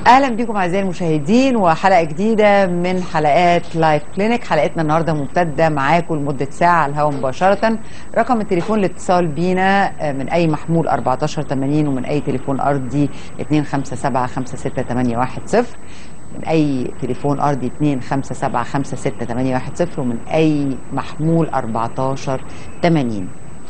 اهلا بكم اعزائي المشاهدين وحلقه جديده من حلقات لايف كلينيك حلقتنا النهارده ممتده معاكم لمده ساعه على الهواء مباشره رقم التليفون للاتصال بينا آه، من اي محمول 1480 ومن اي تليفون ارضي 257 56810 من اي تليفون ارضي 257 56810 ومن اي محمول 1480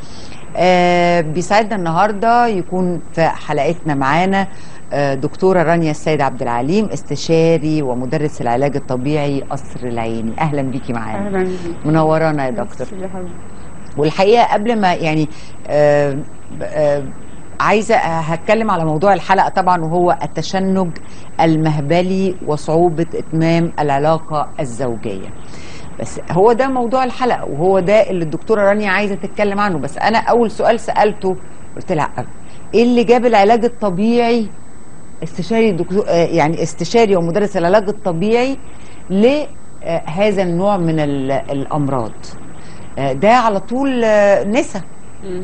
آه بيسعدنا النهارده يكون في حلقتنا معانا آه دكتوره رانيا السيد عبد العليم استشاري ومدرس العلاج الطبيعي قصر العيني اهلا بيكي معانا اهلا بيك منورانا يا دكتور ميرسي يا حبيبي. والحقيقه قبل ما يعني آه آه عايزه هتكلم على موضوع الحلقه طبعا وهو التشنج المهبلي وصعوبه اتمام العلاقه الزوجيه بس هو ده موضوع الحلقه وهو ده اللي الدكتوره رانيا عايزه تتكلم عنه بس انا اول سؤال سالته قلت لها ايه اللي جاب العلاج الطبيعي استشاري دكتور آه، يعني استشاري ومدرس العلاج الطبيعي لهذا النوع من ال- الامراض آه، ده على طول آه، نسا مم.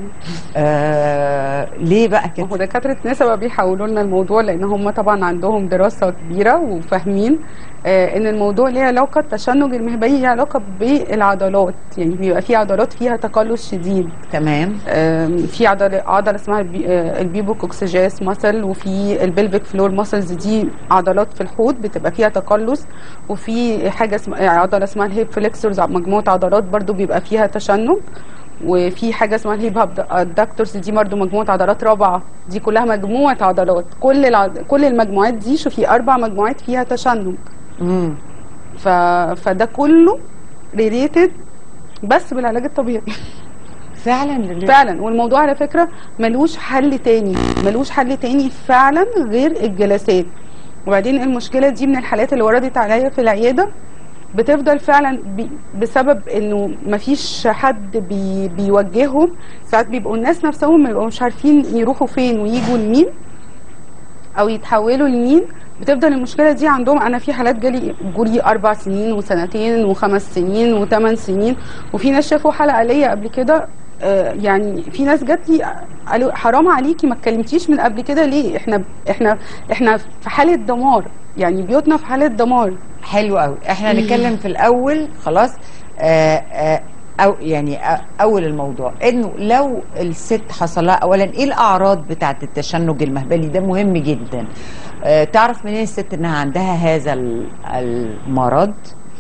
آه ليه بقى ما هو كده دكاتره نسا بقى بيحولوا لنا الموضوع لان هم طبعا عندهم دراسه كبيره وفاهمين آه ان الموضوع ليه علاقه التشنج المهبلي ليه علاقه بالعضلات يعني بيبقى في عضلات فيها تقلص شديد تمام آم، في عضله عضله اسمها البي- آه، البيبوكوكسجاس ماسل وفي البلفيك فلور ماسلز دي عضلات في الحوض بتبقى فيها تقلص وفي حاجه اسمها عضله اسمها الهيب فليكسورز مجموعه عضلات برضو بيبقى فيها تشنج وفي حاجه اسمها الهيب ادكتورز دي برضو مجموعه عضلات رابعه دي كلها مجموعه عضلات كل الع... كل المجموعات دي شوفي اربع مجموعات فيها تشنج امم ف... فده كله ريليتد بس بالعلاج الطبيعي فعلا فعلا والموضوع على فكره ملوش حل تاني ملوش حل تاني فعلا غير الجلسات وبعدين المشكله دي من الحالات اللي وردت عليا في العياده بتفضل فعلا بي بسبب انه مفيش حد بي بيوجههم ساعات بيبقوا الناس نفسهم بيبقوا مش عارفين يروحوا فين ويجوا لمين او يتحولوا لمين بتفضل المشكله دي عندهم انا في حالات جالي جولي اربع سنين وسنتين وخمس سنين وثمان سنين وفي ناس شافوا حلقه ليا قبل كده آه، يعني في ناس جات لي قالوا حرام عليكي ما اتكلمتيش من قبل كده ليه احنا احنا احنا في حاله دمار يعني بيوتنا في حاله دمار حلو قوي احنا هنتكلم في الاول خلاص آه آه او يعني آه اول الموضوع انه لو الست حصل لها اولا ايه الاعراض بتاعه التشنج المهبلي ده مهم جدا آه تعرف منين الست انها عندها هذا ال- المرض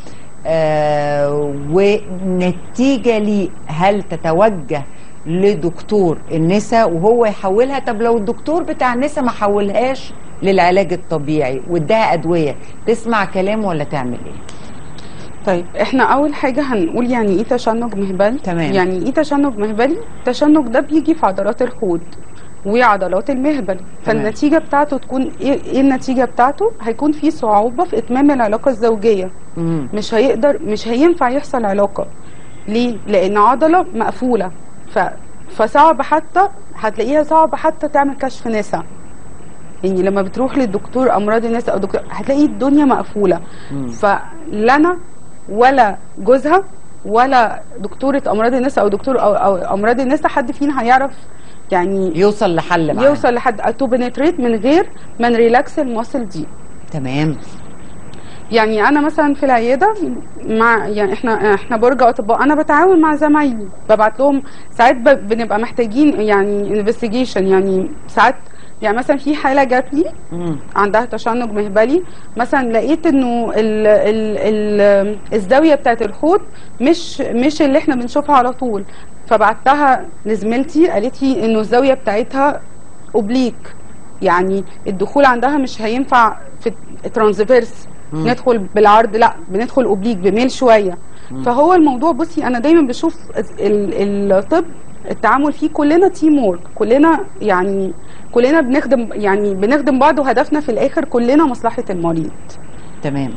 آه ونتيجه ليه هل تتوجه لدكتور النساء وهو يحولها طب لو الدكتور بتاع النساء ما حولهاش للعلاج الطبيعي واداها ادويه تسمع كلامه ولا تعمل ايه طيب احنا اول حاجه هنقول يعني ايه تشنج مهبلي تمام. يعني ايه تشنج مهبلي التشنج ده بيجي في عضلات الحوض وعضلات المهبل فالنتيجه بتاعته تكون ايه, إيه النتيجه بتاعته هيكون في صعوبه في اتمام العلاقه الزوجيه امم مش هيقدر مش هينفع يحصل علاقه ليه لان عضله مقفوله ف فصعب حتى هتلاقيها صعب حتى تعمل كشف نساء يعني لما بتروح للدكتور امراض النساء او دكتور هتلاقي الدنيا مقفوله فلا انا ولا جوزها ولا دكتوره امراض النساء او دكتور او, أو امراض النساء حد فينا هيعرف يعني يوصل لحل معاه يوصل لحد تو بنتريت من غير ما نريلاكس الماسل دي تمام يعني انا مثلا في العياده مع يعني احنا احنا برج اطباء انا بتعاون مع زمايلي ببعت لهم ساعات ب- بنبقى محتاجين يعني انفستيجيشن يعني ساعات يعني مثلا في حاله جات لي امم عندها تشنج مهبلي مثلا لقيت انه ال ال ال الزاويه بتاعت الحوض مش مش اللي احنا بنشوفها على طول فبعتها لزميلتي قالت لي انه الزاويه بتاعتها اوبليك يعني الدخول عندها مش هينفع في ترانسفيرس مم. ندخل بالعرض لا بندخل اوبليك بميل شويه فهو الموضوع بصي انا دايما بشوف ال- الطب التعامل فيه كلنا تيم وورك كلنا يعني كلنا بنخدم يعني بنخدم بعض وهدفنا في الاخر كلنا مصلحه المريض تمام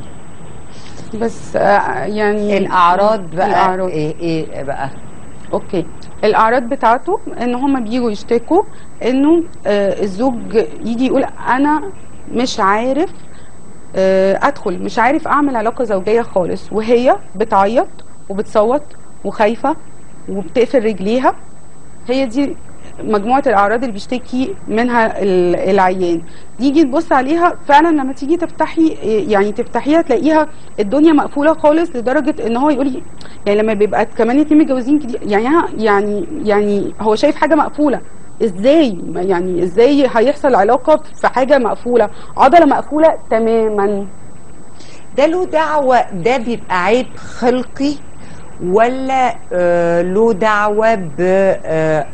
بس آه، يعني الاعراض بقى الأعراض. ايه ايه بقى اوكي الاعراض بتاعته ان هم بيجوا يشتكوا انه آه الزوج يجي يقول انا مش عارف آه ادخل مش عارف اعمل علاقه زوجيه خالص وهي بتعيط وبتصوت وخايفه وبتقفل رجليها هي دي مجموعه الاعراض اللي بيشتكي منها ال- العيان تيجي تبص عليها فعلا لما تيجي تفتحي يعني تفتحيها تلاقيها الدنيا مقفوله خالص لدرجه ان هو يقول لي يعني لما بيبقى كمان اتنين متجوزين كتير يعني يعني يعني هو شايف حاجه مقفوله ازاي ما يعني ازاي هيحصل علاقه في حاجه مقفوله عضله مقفوله تماما ده له دعوة ده بيبقى عيب خلقي ولا آه له دعوة ب آه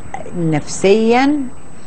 نفسيا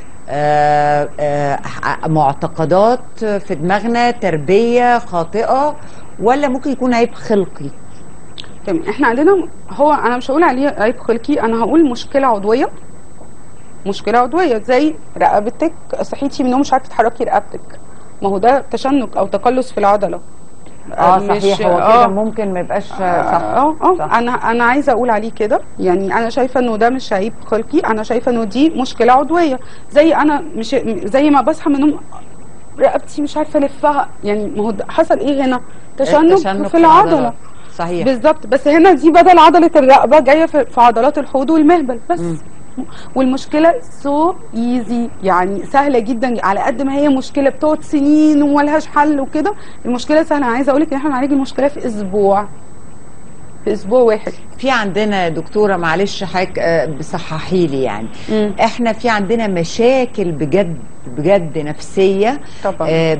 آه آه معتقدات في دماغنا تربية خاطئة ولا ممكن يكون عيب خلقي تمام احنا عندنا هو انا مش هقول عليه عيب خلقي انا هقول مشكله عضويه مشكله عضويه زي رقبتك صحيتي من النوم مش عارفه تحركي رقبتك ما هو ده تشنج او تقلص في العضله اه مش- صحيح هو آه. كده ممكن ما يبقاش صح اه اه صح. انا انا عايزه اقول عليه كده يعني انا شايفه انه ده مش عيب خلقي انا شايفه انه دي مشكله عضويه زي انا مش زي ما بصحى من النوم رقبتي مش عارفه الفها يعني ما هو ده- حصل ايه هنا تشنج, التشنج في العضله صحيح بالظبط بس هنا دي بدل عضله الرقبه جايه في, في عضلات الحوض والمهبل بس مم. والمشكله سو ايزي يعني سهله جدا على قد ما هي مشكله بتقعد سنين وملهاش حل وكده المشكله سهله انا عايزه اقول لك ان احنا نعالج المشكله في اسبوع في اسبوع واحد في عندنا دكتورة معلش حضرتك آه، بصححي لي يعني مم. احنا في عندنا مشاكل بجد بجد نفسية طبعا آه،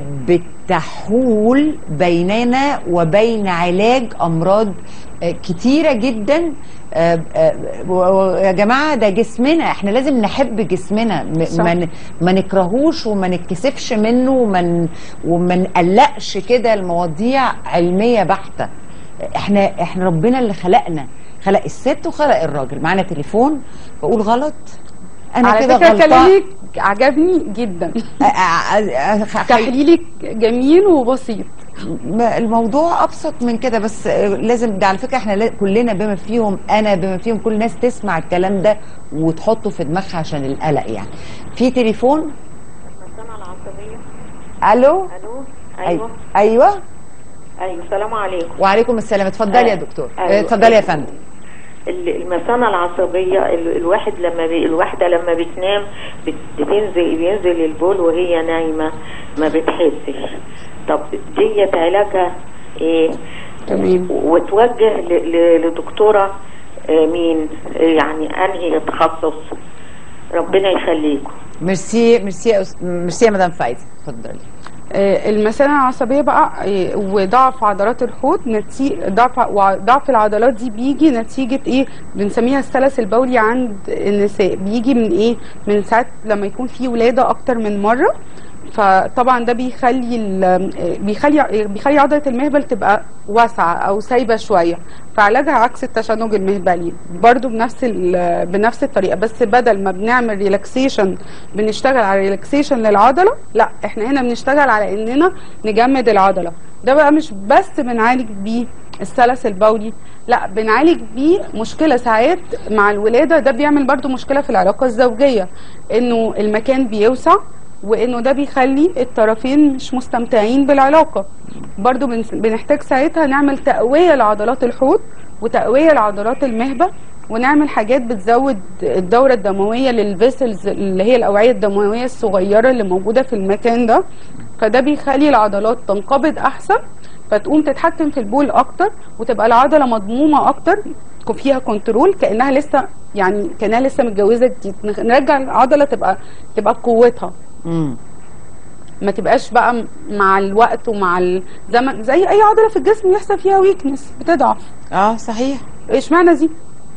بتحول بيننا وبين علاج امراض آه، كتيرة جدا آه، آه، و- و- يا جماعة ده جسمنا احنا لازم نحب جسمنا م- صح. ما ن- ما نكرهوش وما نتكسفش منه وما ن- وما نقلقش كده المواضيع علمية بحتة احنا احنا ربنا اللي خلقنا خلق الست وخلق الراجل معانا تليفون بقول غلط انا على كده فكره غلطان كلامك عجبني جدا أ- أ- أ- أ- تحليلك جميل وبسيط ما- الموضوع ابسط من كده بس آه، لازم ده على فكره احنا لا- كلنا بما فيهم انا بما فيهم كل الناس تسمع الكلام ده وتحطه في دماغها عشان القلق يعني في تليفون المسامة العصبية الو الو أي- ايوه ايوه ايوه السلام عليكم وعليكم السلام اتفضلي يا آه، دكتور أيوة. آه، اتفضلي يا فندم ال- المثانة العصبية ال- الواحد لما بي الواحدة لما بتنام بت- بتنزل بينزل البول وهي نايمة ما بتحسش طب ديت علاجها ايه تمام. وتوجه ل- ل- لدكتورة آه، مين آه، يعني انهي تخصص ربنا يخليكم ميرسي ميرسي يا أس- ميرسي يا مدام فايزه اتفضلي آه، المثانة العصبية بقى آه، وضعف عضلات الحوض نتيجة ضعف وضعف العضلات دي بيجي نتيجة ايه بنسميها السلس البولي عند النساء بيجي من ايه من ساعة لما يكون في ولادة اكتر من مرة فطبعا ده بيخلي ال- بيخلي بيخلي عضله المهبل تبقى واسعه او سايبه شويه فعلاجها عكس التشنج المهبلي برضو بنفس ال- بنفس الطريقه بس بدل ما بنعمل ريلاكسيشن بنشتغل على ريلاكسيشن للعضله لا احنا هنا بنشتغل على اننا نجمد العضله ده بقى مش بس بنعالج بيه السلس البولي لا بنعالج بيه مشكله ساعات مع الولاده ده بيعمل برضو مشكله في العلاقه الزوجيه انه المكان بيوسع وانه ده بيخلي الطرفين مش مستمتعين بالعلاقه برضو بنس- بنحتاج ساعتها نعمل تقويه لعضلات الحوض وتقويه لعضلات المهبه ونعمل حاجات بتزود الدوره الدمويه للفيسلز اللي هي الاوعيه الدمويه الصغيره اللي موجوده في المكان ده فده بيخلي العضلات تنقبض احسن فتقوم تتحكم في البول اكتر وتبقى العضله مضمومه اكتر يكون فيها كنترول كانها لسه يعني كانها لسه متجوزه جديد نرجع العضله تبقى تبقى بقوتها امم ما تبقاش بقى م- مع الوقت ومع الزمن زي اي عضله في الجسم يحصل فيها ويكنس بتضعف اه صحيح ايش معنى دي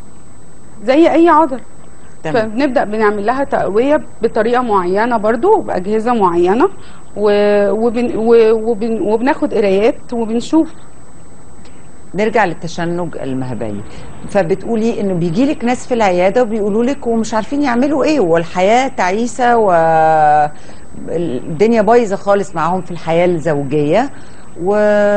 زي اي عضله تمام فبنبدا بنعمل لها تقويه بطريقه معينه برضو وباجهزه معينه و... وبن... و... وبن... وبناخد قرايات وبنشوف نرجع للتشنج المهبلي فبتقولي انه بيجي لك ناس في العياده وبيقولوا لك ومش عارفين يعملوا ايه والحياه تعيسه والدنيا بايظه خالص معاهم في الحياه الزوجيه و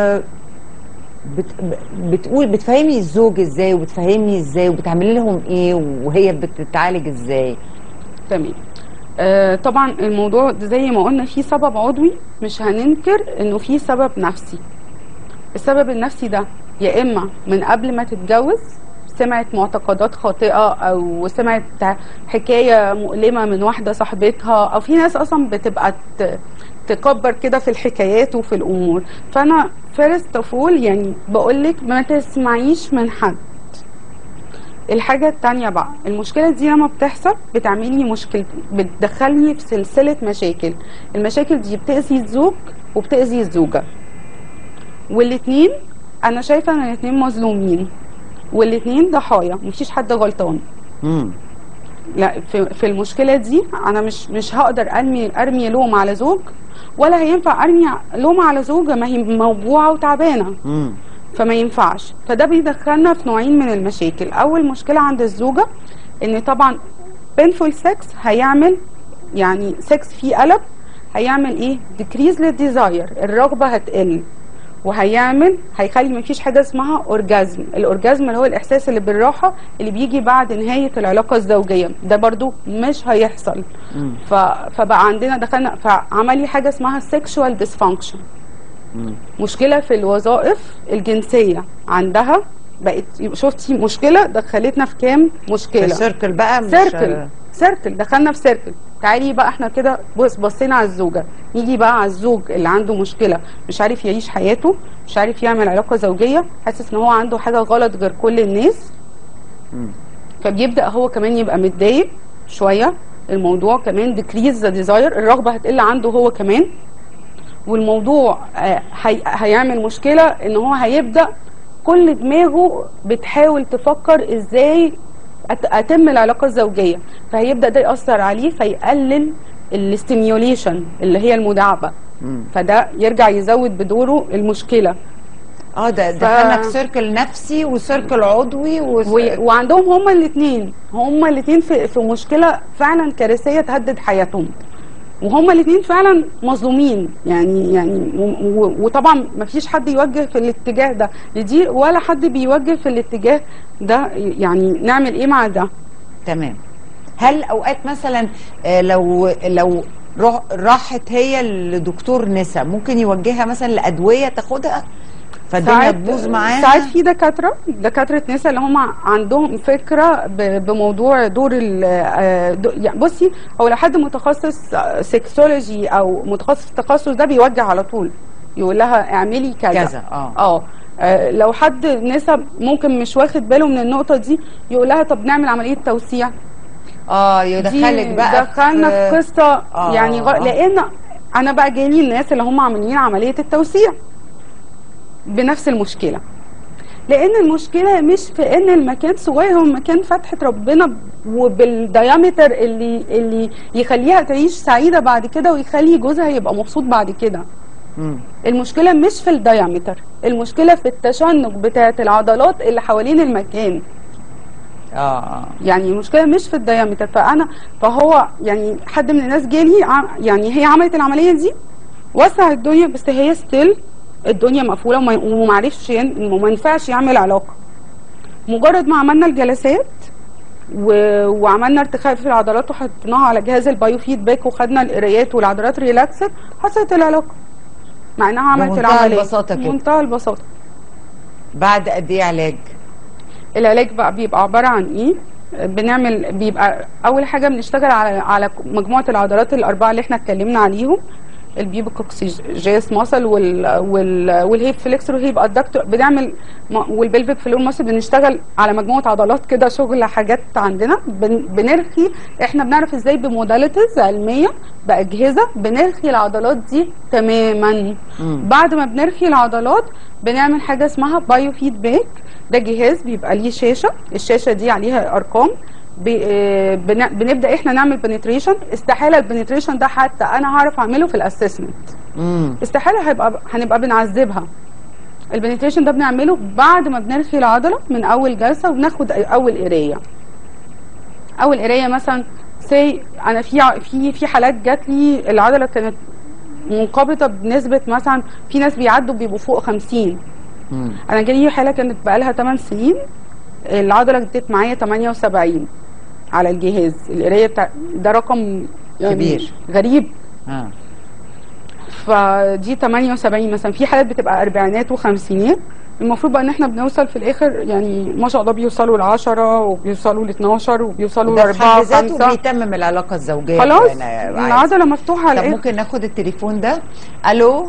بت... بتقول بتفهمي الزوج ازاي وبتفهمي ازاي وبتعملي لهم ايه وهي بتتعالج ازاي تمام آه طبعا الموضوع ده زي ما قلنا فيه سبب عضوي مش هننكر انه فيه سبب نفسي السبب النفسي ده يا اما من قبل ما تتجوز سمعت معتقدات خاطئه او سمعت حكايه مؤلمه من واحده صاحبتها او في ناس اصلا بتبقى ت- تكبر كده في الحكايات وفي الامور فانا فيرست اوف اول يعني بقول لك ما تسمعيش من حد الحاجة التانية بقى المشكلة دي لما بتحصل بتعمل لي مشكلة بتدخلني في سلسلة مشاكل المشاكل دي بتأذي الزوج وبتأذي الزوجة والاتنين أنا شايفة إن الاتنين مظلومين والاتنين ضحايا مفيش حد غلطان مم. لا في, في المشكلة دي أنا مش مش هقدر أرمي أرمي لوم على زوج ولا هينفع أرمي لوم على زوجة ما هي موجوعة وتعبانة مم. فما ينفعش فده بيدخلنا في نوعين من المشاكل اول مشكله عند الزوجه ان طبعا painful sex هيعمل يعني سكس فيه قلب هيعمل ايه decrease للديزاير الرغبه هتقل وهيعمل هيخلي مفيش حاجه اسمها اورجازم الاورجازم اللي هو الاحساس اللي بالراحه اللي بيجي بعد نهايه العلاقه الزوجيه ده برضو مش هيحصل مم. ف... فبقى عندنا دخلنا فعمل لي حاجه اسمها sexual dysfunction مم. مشكله في الوظائف الجنسيه عندها بقت شفتي مشكله دخلتنا في كام مشكله السيركل بقى مش سيركل سيركل دخلنا في سيركل تعالي بقى احنا كده بص بصينا على الزوجه نيجي بقى على الزوج اللي عنده مشكله مش عارف يعيش حياته مش عارف يعمل علاقه زوجيه حاسس ان هو عنده حاجه غلط غير كل الناس مم. فبيبدا هو كمان يبقى متضايق شويه الموضوع كمان decrease ذا ديزاير الرغبه هتقل عنده هو كمان والموضوع آه، هي هيعمل مشكله ان هو هيبدا كل دماغه بتحاول تفكر ازاي أت- اتم العلاقه الزوجيه فهيبدا ده ياثر عليه فيقلل الاستيميوليشن اللي هي المداعبه مم. فده يرجع يزود بدوره المشكله اه ده ف- دخلنا في سيركل نفسي وسيركل عضوي وس... و- وعندهم هما الاثنين هما الاثنين في, في مشكله فعلا كارثيه تهدد حياتهم وهما الاثنين فعلا مظلومين يعني يعني و- و- وطبعا ما فيش حد يوجه في الاتجاه ده لدي ولا حد بيوجه في الاتجاه ده يعني نعمل ايه مع ده تمام هل اوقات مثلا آه، لو لو رو- راحت هي لدكتور نسا ممكن يوجهها مثلا لادويه تاخدها فالدنيا ساعات تبوظ معاها ساعات في دكاتره دكاتره نساء اللي هم عندهم فكره ب- بموضوع دور ال آه، دو- يعني بصي هو لو حد متخصص سكسولوجي او متخصص في التخصص ده بيوجه على طول يقول لها اعملي كذا كذا اه اه آه، لو حد نسا ممكن مش واخد باله من النقطه دي يقول لها طب نعمل عمليه توسيع اه دي يدخلك بقى دخلنا في قصه آه. يعني غ... لان انا بقى جايلي الناس اللي هم عاملين عمليه التوسيع بنفس المشكله لان المشكله مش في ان المكان صغير هو مكان فتحه ربنا وبالديامتر اللي اللي يخليها تعيش سعيده بعد كده ويخلي جوزها يبقى مبسوط بعد كده مم. المشكله مش في الديامتر المشكله في التشنج بتاعه العضلات اللي حوالين المكان اه اه يعني المشكله مش في الديامتر فانا فهو يعني حد من الناس جالي ع- يعني هي عملت العمليه دي وسع الدنيا بس هي ستيل الدنيا مقفوله وما- وما عرفش ين- وما ينفعش يعمل علاقه مجرد ما عملنا الجلسات و... وعملنا ارتخاء في العضلات وحطيناها على جهاز البايو فيدباك وخدنا القرايات والعضلات ريلاكست حصلت العلاقه مع انها عملت بمنتهى العمليه البساطة كده. بمنتهى البساطه بعد قد ايه علاج العلاج بقى بيبقى عباره عن ايه بنعمل بيبقى اول حاجه بنشتغل على على مجموعه العضلات الاربعه اللي احنا اتكلمنا عليهم البيبوكوكسيجيس ماسل وال وال والهيب فليكسور والهيب ادكتور بنعمل م- والبلفيك فلور ماسل بنشتغل على مجموعه عضلات كده شغل حاجات عندنا بن بنرخي احنا بنعرف ازاي بموداليتيز علميه باجهزه بنرخي العضلات دي تماما مم. بعد ما بنرخي العضلات بنعمل حاجه اسمها بايو فيدباك ده جهاز بيبقى ليه شاشه الشاشه دي عليها ارقام بي- آه، بن- بنبدا احنا نعمل بنتريشن استحاله البنتريشن ده حتى انا هعرف اعمله في الاسسمنت مم. استحاله هيبقى هنبقى بنعذبها البنتريشن ده بنعمله بعد ما بنرخي العضله من اول جلسه وبناخد اول قرايه اول قرايه مثلا سي انا في ع- في في حالات جات لي العضله كانت منقبضه بنسبه مثلا في ناس بيعدوا بيبقوا فوق 50 مم. انا جالي حاله كانت بقالها 8 سنين العضله ادت معايا 78 على الجهاز القرايه بتاع ده رقم يعني كبير. غريب اه فدي 78 مثلا في حالات بتبقى اربعينات وخمسينات المفروض بقى ان احنا بنوصل في الاخر يعني ما شاء الله بيوصلوا ل 10 وبيوصلوا ل 12 وبيوصلوا ل ده في 4 حد ذاته 5 بيتمم العلاقه الزوجيه خلاص كمان، آه، عادي. العضله مفتوحه على طب الاخر ممكن ناخد التليفون ده الو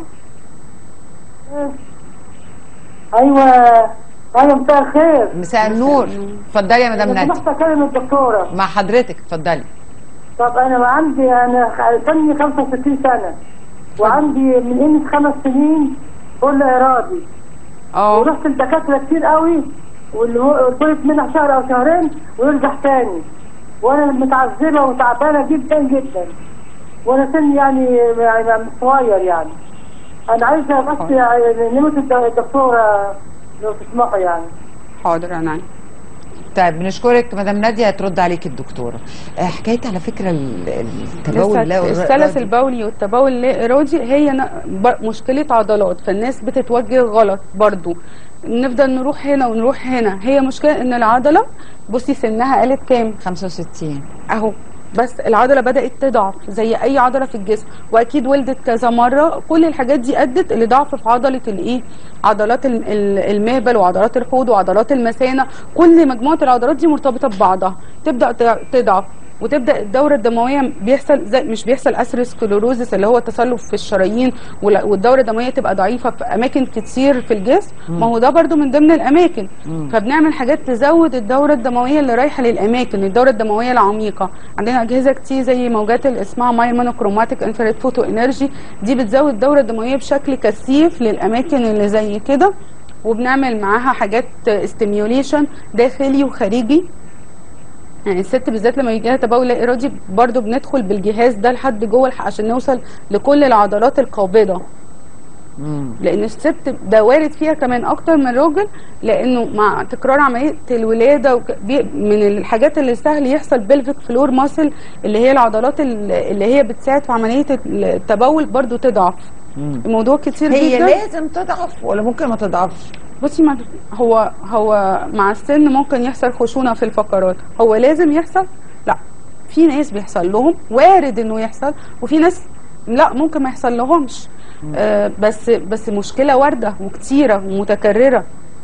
ايوه ايوه مساء الخير مساء النور اتفضلي يا مدام انا ناديه سمحت اكلم الدكتوره مع حضرتك اتفضلي طب انا ما عندي انا سني 65 سنه وعندي من قيمه خمس سنين كل ارادي اه ورحت لدكاتره كتير قوي واللي هو قلت لك منها شهر او شهرين ويرجع تاني وانا متعذبه وتعبانه جدا جدا وانا سني يعني يعني صغير يعني انا عايزه بس يعني نمره الد- الدكتوره لو تسمحوا يعني حاضر انا عارف. طيب بنشكرك مدام ناديه هترد عليك الدكتوره آه، حكايه على فكره ال- التبول لسه لا السلس البولي والتبول اللا ارادي هي ن- ب- مشكله عضلات فالناس بتتوجه غلط برضو نفضل نروح هنا ونروح هنا هي مشكله ان العضله بصي سنها قالت كام 65 اهو بس العضله بدات تضعف زي اي عضله في الجسم واكيد ولدت كذا مره كل الحاجات دي ادت لضعف في عضله الايه عضلات ال- ال- المهبل وعضلات الحوض وعضلات المثانه كل مجموعه العضلات دي مرتبطه ببعضها تبدا ت- تضعف وتبدا الدوره الدمويه بيحصل زي مش بيحصل اثيروسكلوروزس اللي هو تصلب في الشرايين ولا- والدوره الدمويه تبقى ضعيفه في اماكن كتير في الجسم ما هو ده برضو من ضمن الاماكن فبنعمل حاجات تزود الدوره الدمويه اللي رايحه للاماكن الدوره الدمويه العميقه عندنا اجهزه كتير زي موجات اللي اسمها ماي مونوكروماتيك انفراد فوتو انرجي دي بتزود الدوره الدمويه بشكل كثيف للاماكن اللي زي كده وبنعمل معاها حاجات استيميوليشن داخلي وخارجي يعني الست بالذات لما يجي لها تبول لا ارادي برضو بندخل بالجهاز ده لحد جوه الح- عشان نوصل لكل العضلات القابضه مم. لان الست ده وارد فيها كمان اكتر من الراجل لانه مع تكرار عمليه الولاده وك- بي- من الحاجات اللي سهل يحصل بلفيك فلور ماسل اللي هي العضلات ال- اللي هي بتساعد في عمليه التبول برضو تضعف مم. الموضوع كتير هي جدا لازم تضعف ولا ممكن ما تضعفش بصي ما هو هو مع السن ممكن يحصل خشونه في الفقرات هو لازم يحصل لا في ناس بيحصل لهم وارد انه يحصل وفي ناس لا ممكن ما يحصل لهمش آه بس بس مشكله وارده وكتيره ومتكرره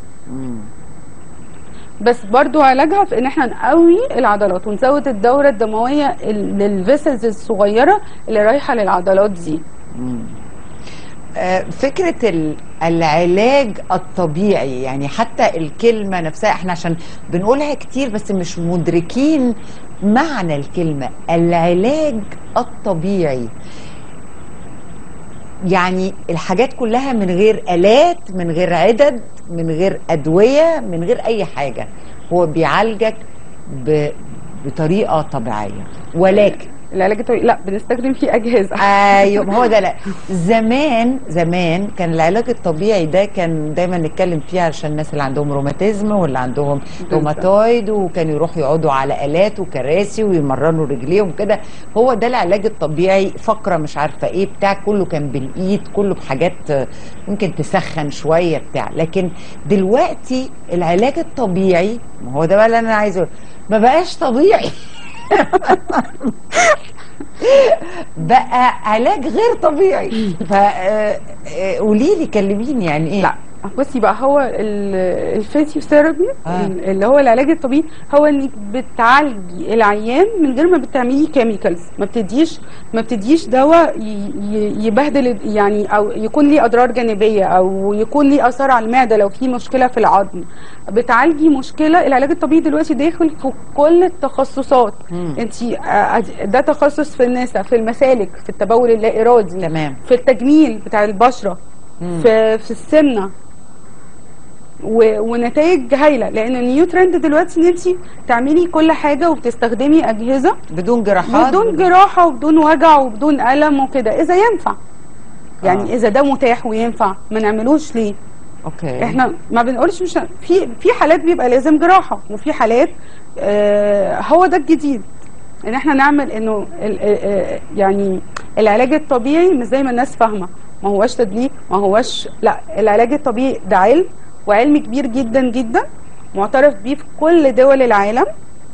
بس برضو علاجها في ان احنا نقوي العضلات ونزود الدوره الدمويه ال- للفيسلز الصغيره اللي رايحه للعضلات دي آه، فكرة ال- العلاج الطبيعي يعني حتى الكلمة نفسها احنا عشان بنقولها كتير بس مش مدركين معنى الكلمة العلاج الطبيعي يعني الحاجات كلها من غير آلات من غير عدد من غير أدوية من غير أي حاجة هو بيعالجك ب... بطريقة طبيعية ولكن العلاج الطبيعي لا بنستخدم فيه اجهزه ايوه ما هو ده لا زمان زمان كان العلاج الطبيعي ده كان دايما نتكلم فيه عشان الناس اللي عندهم روماتيزم واللي عندهم روماتويد وكانوا يروحوا يقعدوا على الات وكراسي ويمرنوا رجليهم كده هو ده العلاج الطبيعي فقره مش عارفه ايه بتاع كله كان بالايد كله بحاجات آه، ممكن تسخن شويه بتاع لكن دلوقتي العلاج الطبيعي ما هو ده بقى اللي انا عايزه أقوله، ما بقاش طبيعي بقى علاج غير طبيعي فقولي لي كلميني يعني ايه لا بصي بقى هو ال- الفيزيوثيرابي آه. ال- اللي هو العلاج الطبيعي هو انك بتعالجي العيان من غير ما بتعملي كيميكالز ما بتديش ما بتديش دواء ي- ي- يبهدل يعني او يكون ليه اضرار جانبيه او يكون ليه اثار على المعده لو في مشكله في العظم بتعالجي مشكله العلاج الطبيعي دلوقتي داخل في كل التخصصات مم. انت ده تخصص في النساء في المسالك في التبول اللا ارادي تمام في التجميل بتاع البشره مم. في في السمنه و- ونتائج هايله لان النيو ترند دلوقتي ان انت تعملي كل حاجه وبتستخدمي اجهزه بدون جراحات بدون جراحه وبدون وجع وبدون الم وكده اذا ينفع يعني آه. اذا ده متاح وينفع ما نعملوش ليه اوكي احنا ما بنقولش مش في في حالات بيبقى لازم جراحه وفي حالات آه هو ده الجديد ان احنا نعمل انه ال- آه، آه، يعني العلاج الطبيعي مش زي ما الناس فاهمه ما هوش تدليك ما هوش لا العلاج الطبيعي ده علم وعلم كبير جدا جدا معترف بيه في كل دول العالم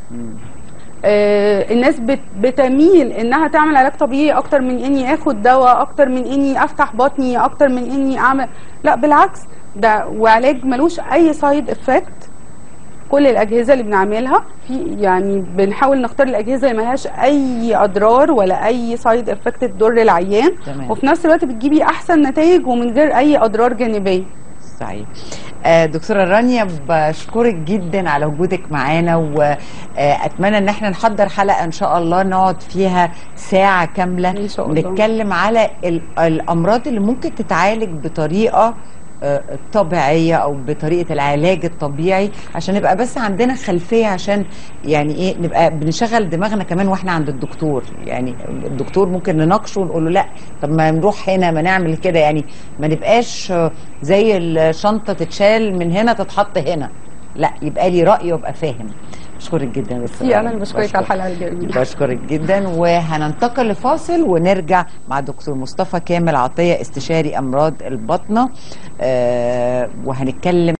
آه الناس بت بتميل انها تعمل علاج طبيعي اكتر من اني اخد دواء اكتر من اني افتح بطني اكتر من اني اعمل لا بالعكس ده وعلاج ملوش اي سايد افكت كل الاجهزه اللي بنعملها في يعني بنحاول نختار الاجهزه اللي ملهاش اي اضرار ولا اي سايد افكت تضر العيان تمام. وفي نفس الوقت بتجيبي احسن نتائج ومن غير اي اضرار جانبيه صحيح آه، دكتوره رانيا بشكرك جدا على وجودك معانا واتمنى ان احنا نحضر حلقه ان شاء الله نقعد فيها ساعه كامله إن شاء الله. نتكلم على ال- الامراض اللي ممكن تتعالج بطريقه آه، طبيعيه او بطريقه العلاج الطبيعي عشان نبقى بس عندنا خلفيه عشان يعني ايه نبقى بنشغل دماغنا كمان واحنا عند الدكتور يعني الدكتور ممكن نناقشه ونقول له لا طب ما نروح هنا ما نعمل كده يعني ما نبقاش آه، زي الشنطه تتشال من هنا تتحط هنا لا يبقى لي راي وابقى فاهم بشكرك جدا يا دكتورة في انا رانيا. اللي بشكرك على الحلقه الجميله بشكرك جدا وهننتقل لفاصل ونرجع مع دكتور مصطفى كامل عطيه استشاري امراض البطنه آه وهنتكلم